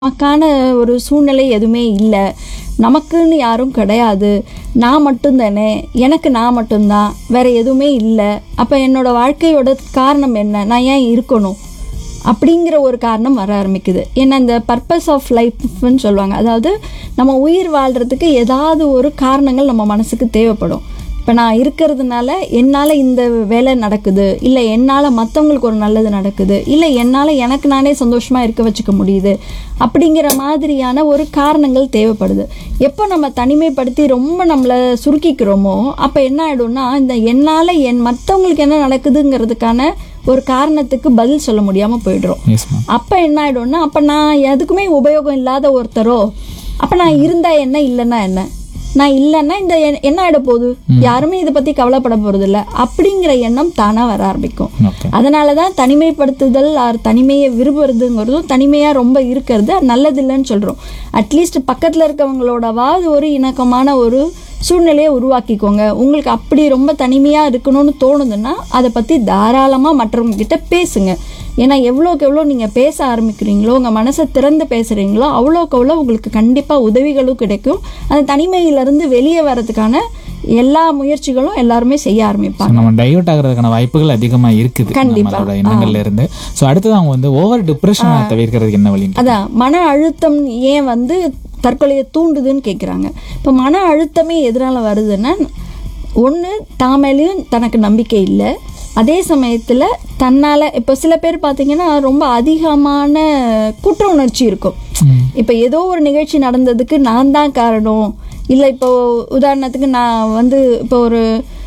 நமக்கான ஒரு சூழ்நிலை எதுவுமே இல்லை நமக்குன்னு யாரும் கிடையாது நான் மட்டும்தானே எனக்கு நான் மட்டும்தான் வேற எதுவுமே இல்லை அப்போ என்னோட வாழ்க்கையோட காரணம் என்ன நான் ஏன் இருக்கணும் அப்படிங்கிற ஒரு காரணம் வர ஆரம்பிக்குது ஏன்னா இந்த பர்பஸ் ஆஃப் லைஃப்னு சொல்லுவாங்க அதாவது நம்ம உயிர் வாழ்கிறதுக்கு ஏதாவது ஒரு காரணங்கள் நம்ம மனசுக்கு தேவைப்படும் இப்போ நான் இருக்கிறதுனால என்னால் இந்த வேலை நடக்குது இல்லை என்னால் மற்றவங்களுக்கு ஒரு நல்லது நடக்குது இல்லை என்னால் எனக்கு நானே சந்தோஷமாக இருக்க வச்சுக்க முடியுது அப்படிங்கிற மாதிரியான ஒரு காரணங்கள் தேவைப்படுது எப்போ நம்ம தனிமைப்படுத்தி ரொம்ப நம்மளை சுருக்கிக்கிறோமோ அப்போ என்ன ஆகிடும்னா இந்த என்னால் என் மற்றவங்களுக்கு என்ன நடக்குதுங்கிறதுக்கான ஒரு காரணத்துக்கு பதில் சொல்ல முடியாமல் போயிடுறோம் எஸ் மேம் அப்போ என்ன ஆயிடும்னா அப்போ நான் எதுக்குமே உபயோகம் இல்லாத ஒருத்தரோ அப்போ நான் இருந்தா என்ன இல்லைன்னா என்ன நான் இல்லைன்னா இந்த எ- என்ன ஆயிட போகுது யாருமே இதை பற்றி கவலைப்பட போகிறதில்ல அப்படிங்கிற எண்ணம் தானாக வர ஆரம்பிக்கும் ஓகே அதனால தான் தனிமைப்படுத்துதல் ஆர் தனிமையை விரும்புறதுங்கிறதும் தனிமையாக ரொம்ப இருக்கிறது நல்லதில்லைன்னு சொல்கிறோம் அட்லீஸ்ட் பக்கத்தில் இருக்கவங்களோடவாது ஒரு இணக்கமான ஒரு சூழ்நிலையை உருவாக்கிக்கோங்க உங்களுக்கு அப்படி ரொம்ப தனிமையாக இருக்கணும்னு தோணுதுன்னா அதை பற்றி தாராளமாக மற்றவங்க கிட்ட பேசுங்க ஏன்னா எவ்வளோக்கு எவ்வளோ நீங்கள் பேச ஆரம்பிக்கிறீங்களோ உங்கள் மனசை திறந்து பேசுகிறீங்களோ அவ்வளோக்கு அவ்வளோ உங்களுக்கு கண்டிப்பாக உதவிகளும் கிடைக்கும் அந்த தனிமையிலேருந்து வெளியே வர்றதுக்கான எல்லா முயற்சிகளும் எல்லாருமே செய்ய ஆரம்பிப்பாங்க So, நம்ம டைவர்ட் ஆகிறதுக்கான வாய்ப்புகள் அதிகமாக இருக்குது கண்டிப்பா. நம்மளோட எண்ணங்கள்ல இருந்து ஸோ அடுத்தது அவங்க வந்து ஓவர் டிப்ரெஷனை தவிர்க்கிறதுக்கு என்ன வழி அதான் மன அழுத்தம் ஏன் வந்து தற்கொலையை தூண்டுதுன்னு கேட்குறாங்க இப்போ மன அழுத்தமே எதனால வருதுன்னா ஒன்று தாமேலையும் தனக்கு நம்பிக்கை இல்லை அதே சமயத்தில் தன்னால் இப்போ சில பேர் பார்த்தீங்கன்னா ரொம்ப அதிகமான குற்ற உணர்ச்சி இருக்கும் ம். இப்போ ஏதோ ஒரு நிகழ்ச்சி நடந்ததுக்கு நான் தான் காரணம் இல்லை இப்போ உதாரணத்துக்கு நான் வந்து இப்போ ஒரு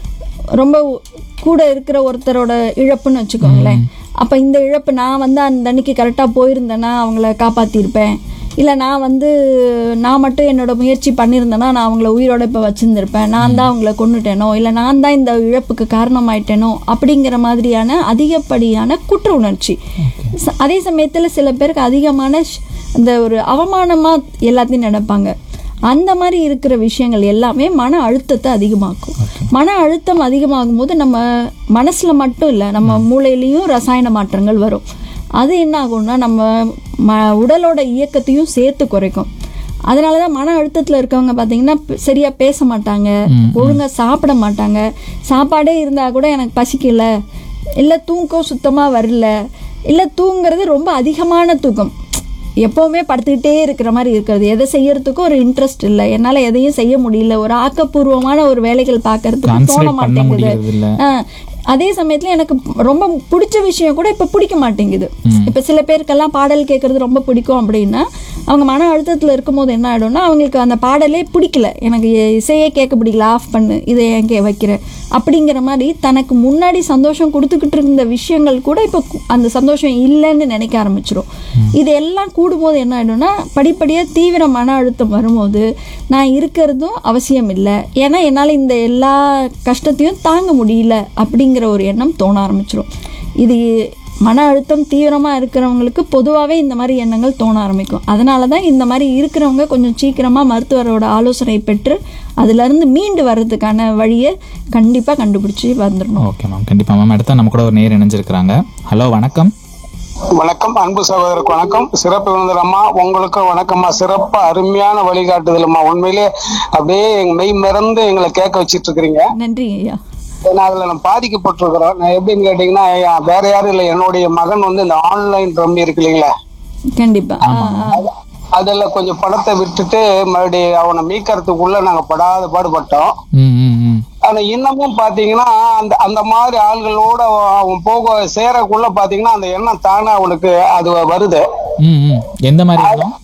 ரொம்ப கூட இருக்கிற ஒருத்தரோட இழப்புன்னு வச்சுக்கோங்களேன் அப்போ இந்த இழப்பு நான் வந்து அந்த அன்னைக்கு கரெக்டாக போயிருந்தேன்னா அவங்கள காப்பாற்றிருப்பேன் இல்லை நான் வந்து நான் மட்டும் என்னோட முயற்சி பண்ணியிருந்தேன்னா நான் அவங்கள உயிரோட இப்போ வச்சுருந்துருப்பேன் நான் தான் அவங்கள கொண்டுட்டேனோ இல்லை நான் தான் இந்த இழப்புக்கு காரணமாயிட்டேனோ அப்படிங்கிற மாதிரியான அதிகப்படியான குற்ற உணர்ச்சி ச- அதே சமயத்தில் சில பேருக்கு அதிகமான ஷ்- இந்த ஒரு அவமானமாக எல்லாத்தையும் நினைப்பாங்க அந்த மாதிரி இருக்கிற விஷயங்கள் எல்லாமே மன அழுத்தத்தை அதிகமாக்கும் மன அழுத்தம் அதிகமாகும் போது நம்ம மனசில் மட்டும் இல்லை நம்ம மூளையிலையும் ரசாயன மாற்றங்கள் வரும் அது என்ன ஆகும்னா நம்ம ம உடலோட இயக்கத்தையும் சேர்த்து குறைக்கும் அதனால தான் மன அழுத்தத்தில் இருக்கவங்க பார்த்தீங்கன்னா ப- சரியா பேச மாட்டாங்க ஒழுங்கா சாப்பிட மாட்டாங்க சாப்பாடே இருந்தால் கூட எனக்கு பசிக்கல இல்லை தூக்கம் சுத்தமாக வரல இல்லை தூங்குறது ரொம்ப அதிகமான தூக்கம் எப்பவுமே படுத்துக்கிட்டே இருக்கிற மாதிரி இருக்கிறது எதை செய்யறதுக்கும் ஒரு இன்ட்ரெஸ்ட் இல்லை என்னால் எதையும் செய்ய முடியல ஒரு ஆக்கப்பூர்வமான ஒரு வேலைகள் பார்க்கறதுக்கு தோண கான்சன்ட்ரேட் பண்ண மாட்டேங்குது முடியறது இல்ல ஆ, அதே சமயத்துல எனக்கு ரொம்ப பிடிச்ச விஷயம் கூட இப்ப பிடிக்க மாட்டேங்குது இப்ப சில பேருக்கெல்லாம் பாடல் கேட்கறது ரொம்ப பிடிக்கும் அப்படின்னா அவங்க மன அழுத்தத்துல இருக்கும்போது என்ன ஆயிடும்னா அவங்களுக்கு அந்த பாடலே பிடிக்கல எனக்கு இ- இசையே கேட்க பிடிக்கல ஆஃப் பண்ணு இதை ஏன் கே வைக்கிற அப்படிங்கிற மாதிரி தனக்கு முன்னாடி சந்தோஷம் கொடுத்துக்கிட்டு இருந்த விஷயங்கள் கூட இப்போ கு- அந்த சந்தோஷம் இல்லைன்னு நினைக்க ஆரம்பிச்சிரும் இது எல்லாம் கூடும்போது என்ன ஆயிடும்னா படிப்படியாக தீவிர மன அழுத்தம் வரும்போது நான் இருக்கிறதும் அவசியம் இல்லை ஏன்னா என்னால் இந்த எல்லா கஷ்டத்தையும் தாங்க முடியல அப்படிங்கிற ஒரு எண்ணம் தோண ஆரம்பிச்சிரும் இது மன அழுத்தம் தீவிரமாக இருக்கிறவங்களுக்கு பொதுவாகவே இந்த மாதிரி எண்ணங்கள் தோண ஆரம்பிக்கும் அதனால தான் இந்த மாதிரி இருக்கிறவங்க கொஞ்சம் சீக்கிரமாக மருத்துவரோட ஆலோசனை பெற்று அதுலேருந்து மீண்டு வர்றதுக்கான வழியை கண்டிப்பாக கண்டுபிடிச்சி வந்துடணும் ஓகே மேம் கண்டிப்பாக மேம் அடுத்த நம்ம கூட ஒரு நேர் இணைஞ்சிருக்கிறாங்க ஹலோ வணக்கம் வணக்கம் அன்பு சகோதரருக்கு வணக்கம் சிறப்பு விருந்தரம்மா உங்களுக்கும் வணக்கம்மா சிறப்பா அருமையான வழிகாட்டுதல்மா உண்மையிலே அப்படியே எங்க மெய் மறந்து எங்களை கேட்க வச்சிட்டு இருக்கிறீங்க நன்றி ஐயா ஏன்னா அதுல நான் பாதிக்கப்பட்டிருக்கிறோம் நான் எப்படின்னு கேட்டீங்கன்னா ஐயா, வேற யாரும் இல்லை என்னுடைய மகன் வந்து இந்த ஆன்லைன் ரம்மி இருக்கு இல்லைங்களா கண்டிப்பாக ஆ ஆ அதுல கொஞ்சம் பணத்தை விட்டுட்டு மறுபடியும் அவனை மீட்கறதுக்குள்ள நாங்க படாத பாடுபட்டோம் ம் ம் ம் ஆனா இன்னமும் பாத்தீங்கன்னா அந்த அந்த மாதிரி ஆள்களோட அவன் போக சேரக்குள்ள பாத்தீங்கன்னா அந்த எண்ணம் தானே அவனுக்கு அது வருது ம் ம் எந்த மாதிரி எண்ணம்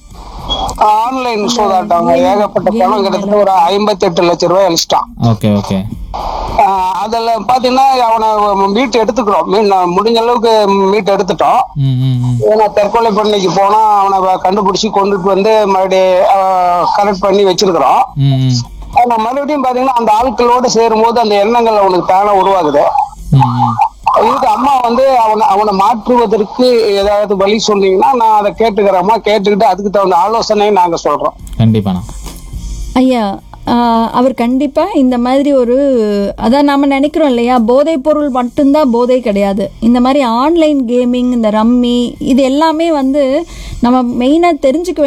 ஆன்லைன் சூதாட்டம் ஏகப்பட்ட பணம் கிட்டத்தட்ட ஒரு ஐம்பத்தி எட்டு லட்சம் ரூபாய் அழிச்சிட்டான் ஓகே ஓகே ஆஹ் அதுல பாத்தீங்கன்னா அவனை மீட்டு எடுத்துக்கிறோம் மீன் முடிஞ்ச அளவுக்கு மீட்டு எடுத்துட்டோம் ம் ம் ம் ஏன்னா தற்கொலை பண்ணைக்கு போனா அவனை கண்டுபிடிச்சி கொண்டுட்டு வந்து மறுபடியும் கலெக்ட் பண்ணி வச்சிருக்கிறோம் ம் ம் ஆனா மறுபடியும் பாத்தீங்கன்னா அந்த ஆட்களோட சேரும்போது அந்த எண்ணங்கள் அவனுக்கு தானே உருவாகுது ம் ம் இதுக்கு அம்மா வந்து அவனை அவனை மாற்றுவதற்கு ஏதாவது வழி சொன்னீங்கன்னா நான் அதை கேட்டுக்கிறேம்மா கேட்டுக்கிட்டு அதுக்கு தகுந்த ஆலோசனையை நாங்க சொல்றோம் கண்டிப்பாண்ணா ஐயா ஆஹ் அவர் கண்டிப்பாக இந்த மாதிரி ஒரு அதான் நாம நினைக்கிறோம் இல்லையா போதைப் பொருள் மட்டும்தான் போதை கிடையாது இந்த மாதிரி ஆன்லைன் கேமிங் இந்த ரம்மி இது எல்லாமே வந்து நம்ம மெயினாக தெரிஞ்சுக்க